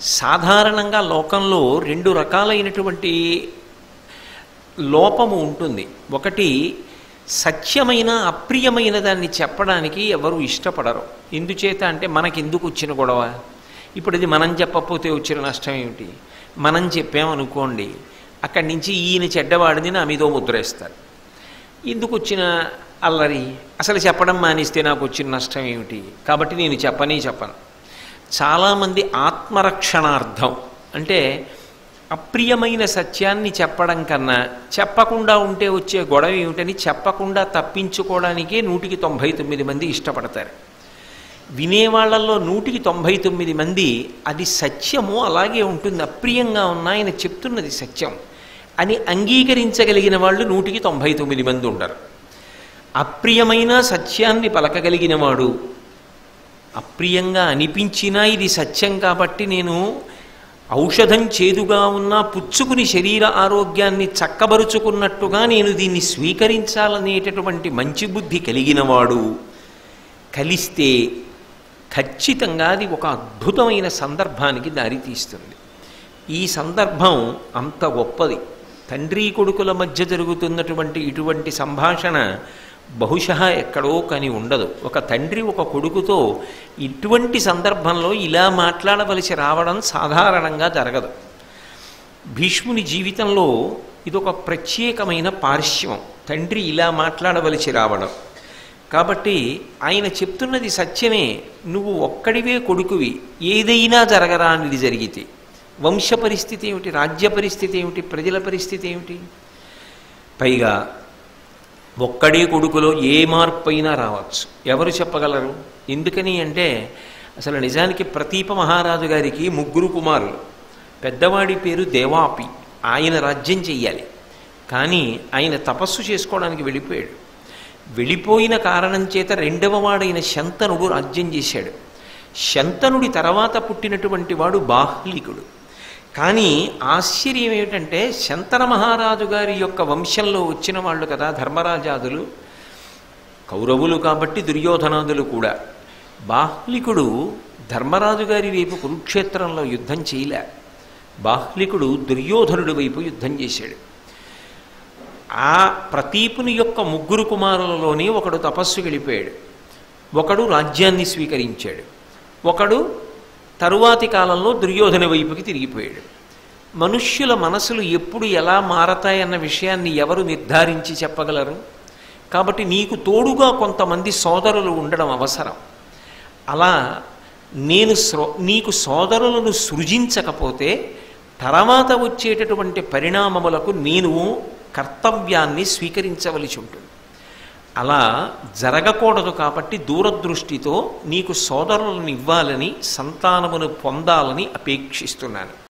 సాధారణంగా లోకంలో రెండు రకాలైనటువంటి లోపము ఉంటుంది ఒకటి సత్యమైన అప్రియమైన దాన్ని చెప్పడానికి ఎవరు ఇష్టపడరు ఎందుచేత అంటే మనకెందుకు వచ్చిన గొడవ ఇప్పుడు ఇది మనం చెప్పకపోతే వచ్చిన నష్టం ఏమిటి మనం చెప్పామనుకోండి అక్కడి నుంచి ఈయన చెడ్డవాడిని నా మీదో ముద్రేస్తారు ఎందుకు వచ్చిన అల్లరి అసలు చెప్పడం మానేస్తే నాకు వచ్చిన నష్టం ఏమిటి కాబట్టి నేను చెప్పనే చెప్పను చాలామంది ఆత్మరక్షణార్థం అంటే అప్రియమైన సత్యాన్ని చెప్పడం కన్నా చెప్పకుండా ఉంటే వచ్చే గొడవ ఏమిటని చెప్పకుండా తప్పించుకోవడానికే నూటికి తొంభై తొమ్మిది మంది ఇష్టపడతారు వినేవాళ్లలో నూటికి తొంభై తొమ్మిది మంది అది సత్యము అలాగే ఉంటుంది అప్రియంగా ఉన్న ఆయన చెప్తున్నది సత్యం అని అంగీకరించగలిగిన వాళ్ళు నూటికి తొంభై తొమ్మిది మంది ఉండరు అప్రియమైన సత్యాన్ని పలకగలిగిన వాడు అప్రియంగా అనిపించినా ఇది సత్యం కాబట్టి నేను ఔషధం చేదుగా ఉన్న పుచ్చుకుని శరీర ఆరోగ్యాన్ని చక్కబరుచుకున్నట్టుగా నేను దీన్ని స్వీకరించాలనేటటువంటి మంచి బుద్ధి కలిగినవాడు కలిస్తే ఖచ్చితంగా అది ఒక అద్భుతమైన సందర్భానికి దారితీస్తుంది ఈ సందర్భం అంత గొప్పది తండ్రి కొడుకుల మధ్య జరుగుతున్నటువంటి ఇటువంటి సంభాషణ బహుశా ఎక్కడో కని ఉండదు ఒక తండ్రి ఒక కొడుకుతో ఇటువంటి సందర్భంలో ఇలా మాట్లాడవలసి రావడం సాధారణంగా జరగదు భీష్ముని జీవితంలో ఇదొక ప్రత్యేకమైన పార్శ్వం తండ్రి ఇలా మాట్లాడవలసి రావడం కాబట్టి ఆయన చెప్తున్నది సత్యమే నువ్వు ఒక్కడివే కొడుకువి ఏదైనా జరగరా అనేది జరిగితే వంశ పరిస్థితి ఏమిటి రాజ్య పరిస్థితి ఏమిటి ప్రజల పరిస్థితి ఏమిటి పైగా ఒక్కడే కొడుకులో ఏ మార్పు అయినా రావచ్చు ఎవరు చెప్పగలరు ఎందుకని అంటే అసలు నిజానికి ప్రతీప మహారాజు గారికి ముగ్గురు కుమారులు పెద్దవాడి పేరు దేవాపి ఆయన రాజ్యం చెయ్యాలి కానీ ఆయన తపస్సు చేసుకోవడానికి వెళ్ళిపోయాడు వెళ్ళిపోయిన కారణం చేత రెండవ వాడైన శంతనుడు రాజ్యం చేశాడు శంతనుడి తర్వాత పుట్టినటువంటి వాడు బాహ్లికుడు కానీ ఆశ్చర్యం ఏమిటంటే శంతన మహారాజు గారి యొక్క వంశంలో వచ్చిన వాళ్ళు కదా ధర్మరాజాదులు కౌరవులు కాబట్టి దుర్యోధనాదులు కూడా బాహ్లికుడు ధర్మరాజు గారి వైపు కురుక్షేత్రంలో యుద్ధం చేయలే బాహ్లికుడు దుర్యోధనుడి వైపు యుద్ధం చేశాడు ఆ ప్రతీపుని యొక్క ముగ్గురు కుమారులలోనే ఒకడు తపస్సు గడిపాడు ఒకడు రాజ్యాన్ని స్వీకరించాడు ఒకడు తరువాతి కాలంలో దుర్యోధన వైపుకి తిరిగిపోయాడు మనుష్యుల మనసులు ఎప్పుడు ఎలా మారతాయన్న విషయాన్ని ఎవరు నిర్ధారించి చెప్పగలరు కాబట్టి నీకు తోడుగా కొంతమంది సోదరులు ఉండడం అవసరం అలా నేను స్రో నీకు సోదరులను సృజించకపోతే తర్వాత వచ్చేటటువంటి పరిణామములకు నేను కర్తవ్యాన్ని స్వీకరించవలసి ఉంటుంది అలా జరగకూడదు కాబట్టి దూరదృష్టితో నీకు సోదరులను ఇవ్వాలని సంతానమును పొందాలని అపేక్షిస్తున్నాను